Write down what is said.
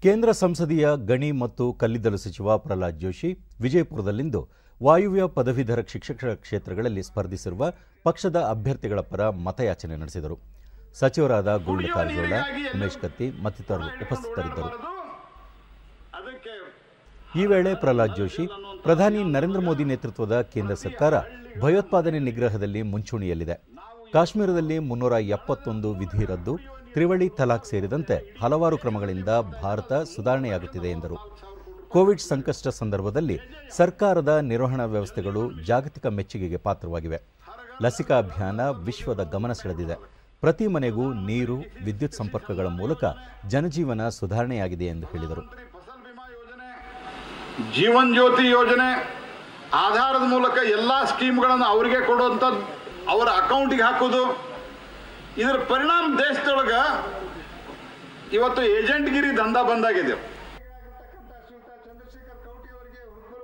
ಕೇಂದ್ರ ಸಂಸದೀಯ ಗಣಿ ಮತ್ತು ಕಲ್ಲಿದ್ದಲು ಸಚಿವ ಪ್ರಹ್ಲಾದ್ ಜೋಶಿ ವಿಜಯಪುರದಲ್ಲಿಂದು ವಾಯುವ್ಯ ಪದವೀಧರ ಶಿಕ್ಷಕ ಕ್ಷೇತ್ರಗಳಲ್ಲಿ ಸ್ಪರ್ಧಿಸಿರುವ ಪಕ್ಷದ ಅಭ್ಯರ್ಥಿಗಳ ಪರ ಮತಯಾಚನೆ ನಡೆಸಿದರು ಸಚಿವರಾದ ಗೋವಿಂದ ಕಾರಜೋಳ ಉಮೇಶ್ ಕತ್ತಿ ಮತ್ತಿತರರು ಉಪಸ್ಥಿತರಿದ್ದರು ಅದಕ್ಕೆ ಈ ವೇಳೆ ಪ್ರಹ್ಲಾದ್ ಜೋಶಿ ಪ್ರಧಾನಿ ನರೇಂದ್ರ ಮೋದಿ ನೇತೃತ್ವದ ಕೇಂದ್ರ ಸರ್ಕಾರ ಭಯೋತ್ಪಾದನೆ ನಿಗ್ರಹದಲ್ಲಿ ಮುಂಚೂಣಿಯಲ್ಲಿದೆ ಕಾಶ್ಮೀರದಲ್ಲಿ ಮುನ್ನೂರ ಎಪ್ಪತ್ತೊಂದು ವಿಧಿ ರದ್ದು ತ್ರಿವಳಿ ತಲಾಖ್ ಸೇರಿದಂತೆ ಹಲವಾರು ಕ್ರಮಗಳಿಂದ ಭಾರತ ಸುಧಾರಣೆಯಾಗುತ್ತಿದೆ ಎಂದರು ಕೋವಿಡ್ ಸಂಕಷ್ಟ ಸಂದರ್ಭದಲ್ಲಿ ಸರ್ಕಾರದ ನಿರ್ವಹಣಾ ವ್ಯವಸ್ಥೆಗಳು ಜಾಗತಿಕ ಮೆಚ್ಚುಗೆಗೆ ಪಾತ್ರವಾಗಿವೆ ಲಸಿಕಾ ಅಭಿಯಾನ ವಿಶ್ವದ ಗಮನ ಸೆಳೆದಿದೆ ಪ್ರತಿ ಮನೆಗೂ ನೀರು ವಿದ್ಯುತ್ ಸಂಪರ್ಕಗಳ ಮೂಲಕ ಜನಜೀವನ ಸುಧಾರಣೆಯಾಗಿದೆ ಎಂದು ಹೇಳಿದರು ಫಸಲ್ ಬಿಮಾ ಯೋಜನೆ ಜೀವನ್ ಜ್ಯೋತಿ ಯೋಜನೆ ಆಧಾರದ ಮೂಲಕ ಎಲ್ಲ ಸ್ಕೀಮ್ಗಳನ್ನು ಅವರಿಗೆ ಕೊಡುವಂಥದ್ದು ಅವರ ಅಕೌಂಟಿಗೆ ಹಾಕೋದು ಇದರ ಪರಿಣಾಮ ದೇಶದೊಳಗೆ ಇವತ್ತು ಏಜೆಂಟ್ಗಿರಿ ದಂಧ ಬಂದಾಗಿದೆ